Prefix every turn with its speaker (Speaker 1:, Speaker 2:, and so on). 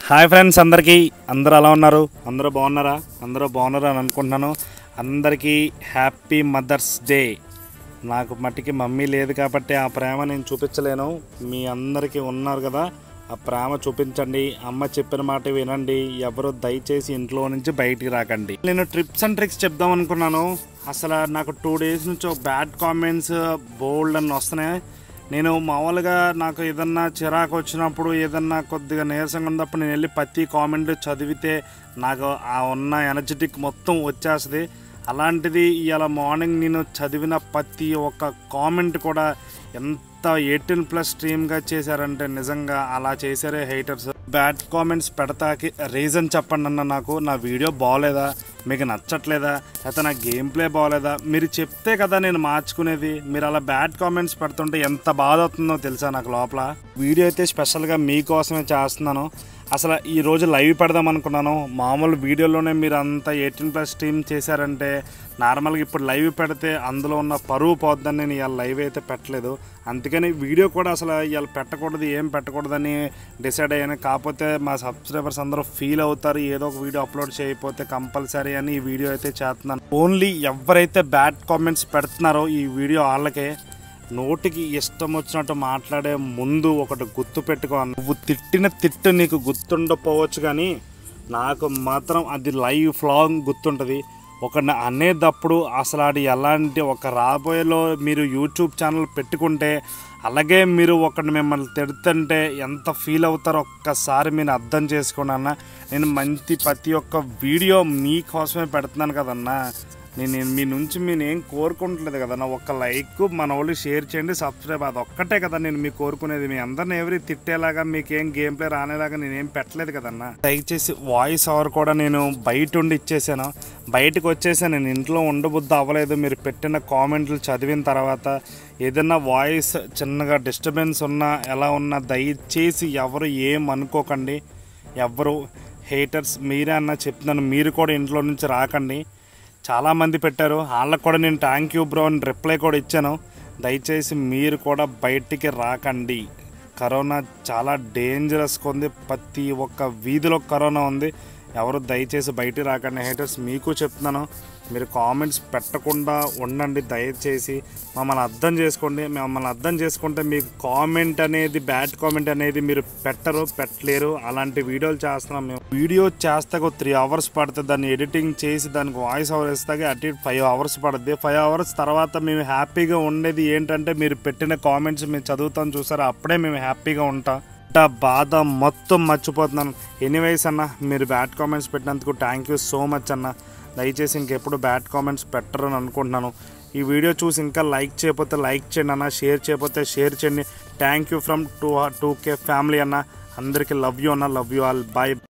Speaker 1: hi friends అందరికీ అందరూ ఎలా ఉన్నారు అందరూ బాగున్నారా అందరూ బాగున్నారు అని అనుకుంటున్నాను అందరికీ హ్యాపీ మదర్స్ డే నాకు మట్టికి మమ్మీ లేదు కాబట్టి ఆ ప్రేమ నేను చూపించలేను మీ అందరికీ ఉన్నారు కదా ఆ ప్రేమ చూపించండి అమ్మ చెప్పిన మాట వినండి ఎవరు దయచేసి ఇంట్లో నుంచి బయటికి రాకండి నేను ట్రిప్స్ అండ్ ట్రిక్స్ చెప్దాం అనుకున్నాను అసలు నాకు టూ డేస్ నుంచి బ్యాడ్ కామెంట్స్ బోల్డ్ అని వస్తున్నాయి నేను మామూలుగా నాకు ఏదన్నా చిరాకు వచ్చినప్పుడు ఏదన్నా కొద్దిగా నీరసంగా ఉన్నప్పుడు నేను వెళ్ళి ప్రతి కామెంట్ చదివితే నాకు ఆ ఉన్న ఎనర్జెటిక్ మొత్తం వచ్చేస్తుంది అలాంటిది ఇవాళ మార్నింగ్ నేను చదివిన ప్రతి ఒక్క కామెంట్ కూడా ఎంత ఎయిటీన్ ప్లస్ స్ట్రీమ్గా చేశారంటే నిజంగా అలా చేశారే హైటర్స్ బ్యాడ్ కామెంట్స్ పెడతాకి రీజన్ చెప్పండి అన్న నాకు నా వీడియో బాగోలేదా మీకు నచ్చట్లేదా లేకపోతే నా గేమ్ ప్లే బాగోలేదా మీరు చెప్తే కదా నేను మార్చుకునేది మీరు అలా బ్యాడ్ కామెంట్స్ పెడుతుంటే ఎంత బాధ అవుతుందో తెలుసా నాకు లోపల వీడియో అయితే స్పెషల్గా మీకోసమే చేస్తున్నాను అసలు ఈ రోజు లైవ్ పెడదాం అనుకున్నాను మామూలు వీడియోలోనే మీరు అంత ఎయిటీన్ ప్లస్ స్ట్రీమ్ చేశారంటే నార్మల్గా ఇప్పుడు లైవ్ పెడితే అందులో ఉన్న పరువు పోద్దని నేను ఇవాళ లైవ్ అయితే పెట్టలేదు అందుకని వీడియో కూడా అసలు ఇవాళ పెట్టకూడదు ఏం పెట్టకూడదని డిసైడ్ అయ్యాను కాకపోతే మా సబ్స్క్రైబర్స్ అందరూ ఫీల్ అవుతారు ఏదో ఒక వీడియో అప్లోడ్ చేయకపోతే కంపల్సరీ అని ఈ వీడియో అయితే చేస్తున్నాను ఓన్లీ ఎవరైతే బ్యాడ్ కామెంట్స్ పెడుతున్నారో ఈ వీడియో వాళ్ళకే నోటికి ఇష్టం వచ్చినట్టు మాట్లాడే ముందు ఒకటి గుర్తు పెట్టుకో నువ్వు తిట్టిన తిట్టు నీకు గుర్తుండపోవచ్చు కానీ నాకు మాత్రం అది లైఫ్ లాంగ్ గుర్తుంటుంది ఒకరిని అనేటప్పుడు అసలు అది ఎలాంటి ఒక రాబోయేలో మీరు యూట్యూబ్ ఛానల్ పెట్టుకుంటే అలాగే మీరు ఒకరిని మిమ్మల్ని తిడుతుంటే ఎంత ఫీల్ అవుతారో ఒక్కసారి మీరు అర్థం చేసుకోండి అన్న నేను మంచి ప్రతి ఒక్క వీడియో మీకోసమే పెడుతున్నాను కదన్నా నేను నేను మీ నుంచి నేను ఏం కోరుకుంటలేదు కదా నా ఒక్క లైక్ మన వాళ్ళు షేర్ చేయండి సబ్స్క్రైబ్ అది ఒక్కటే కదా నేను మీకు కోరుకునేది మీ అందరిని ఎవరి తిట్టేలాగా మీకు ఏం గేమ్ ప్లే రానేలాగా నేను ఏం పెట్టలేదు కదన్నా దయచేసి వాయిస్ ఓవర్ కూడా నేను బయట ఉండి ఇచ్చేసాను బయటకు వచ్చేసాను నేను ఇంట్లో ఉండబుద్ధి అవ్వలేదు మీరు పెట్టిన కామెంట్లు చదివిన తర్వాత ఏదైనా వాయిస్ చిన్నగా డిస్టర్బెన్స్ ఉన్నా ఎలా ఉన్నా దయచేసి ఎవరు ఏం అనుకోకండి ఎవరు హేటర్స్ మీరే అన్న చెప్తున్నాను మీరు కూడా ఇంట్లో నుంచి రాకండి చాలామంది పెట్టారు వాళ్ళకు కూడా నేను థ్యాంక్ యూ బ్రో అని రిప్లై కూడా ఇచ్చాను దయచేసి మీరు కూడా బయటికి రాకండి కరోనా చాలా డేంజరస్గా ఉంది ప్రతి ఒక్క వీధిలో కరోనా ఉంది ఎవరు దయచేసి బయటికి రాకండి హేటర్స్ మీకు చెప్తున్నాను మీరు కామెంట్స్ పెట్టకుండా ఉండండి దయచేసి మమ్మల్ని అర్థం చేసుకోండి మమ్మల్ని అర్థం చేసుకుంటే మీకు కామెంట్ అనేది బ్యాడ్ కామెంట్ అనేది మీరు పెట్టరు పెట్టలేరు అలాంటి వీడియోలు చేస్తున్నాం మేము వీడియో చేస్తాక త్రీ అవర్స్ పడుతుంది దాన్ని ఎడిటింగ్ చేసి దానికి వాయిస్ ఓవర్ ఇస్తాక అటు ఇటు ఫైవ్ అవర్స్ పడుతుంది ఫైవ్ అవర్స్ తర్వాత మేము హ్యాపీగా ఉండేది ఏంటంటే మీరు పెట్టిన కామెంట్స్ మేము చదువుతాం చూసారు అప్పుడే మేము హ్యాపీగా ఉంటాం ఇంత బాధ మొత్తం మర్చిపోతున్నాను ఎనీవేస్ అన్న మీరు బ్యాడ్ కామెంట్స్ పెట్టినందుకు థ్యాంక్ యూ సో మచ్ అన్న దయచేసి ఇంకెప్పుడు బ్యాడ్ కామెంట్స్ పెట్టరు అని అనుకుంటున్నాను ఈ వీడియో చూసి ఇంకా లైక్ చేయకపోతే లైక్ చేయండి అన్న షేర్ చేయకపోతే షేర్ చేయండి thank you from two two K family అన్న అందరికీ లవ్ యూ అన్న లవ్ యూ ఆల్ బాయ్